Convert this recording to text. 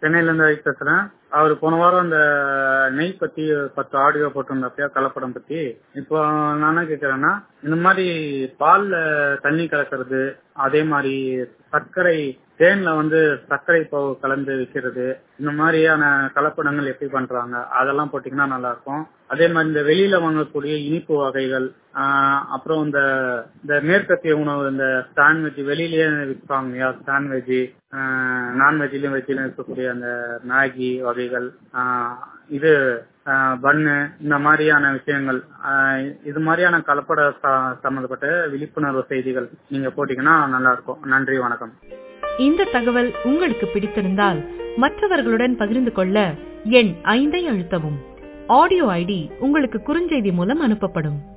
சென்னையில இருந்து ஐ பேசுறேன் அவர் போன வாரம் அந்த நெய் பத்தி பத்து ஆடியோ போட்டிருந்தப்பயா கலப்படம் பத்தி இப்போ நான் என்ன கேக்குறேன்னா இந்த மாதிரி பால்ல தண்ணி கலக்கிறது அதே மாதிரி சர்க்கரை தேன்ல வந்து சர்க்கரை பாவு கலந்து விற்கிறது இந்த மாதிரியான கலப்படங்கள் எப்படி பண்றாங்க அதெல்லாம் போட்டீங்கன்னா நல்லா இருக்கும் அதே மாதிரி இந்த வெளியில வாங்கக்கூடிய இனிப்பு வகைகள் ஆஹ் அப்புறம் இந்த இந்த மேற்கத்திய உணவு இந்த சாண்ட்விச் வெளியிலேயே விற்பாங்க இல்லையா சாண்ட்விச் நான்வெஜ்லயும் வெஜ்லயும் இருக்கக்கூடிய அந்த மேகி வகைகள் ஆஹ் இது பன்னு இந்த மாதிரியான விஷயங்கள் ஆஹ் இது மாதிரியான கலப்பட ச- சம்பந்தப்பட்ட விழிப்புணர்வு செய்திகள் நீங்க போட்டீங்கன்னா நல்லா இருக்கும் நன்றி வணக்கம் இந்த தகவல் உங்களுக்கு பிடித்திருந்தால் மற்றவர்களுடன் பகிர்ந்து கொள்ள எண் ஐந்தை அழுத்தவும் ஆடியோ ஐடி உங்களுக்கு குறுஞ்செய்தி மூலம் அனுப்பப்படும்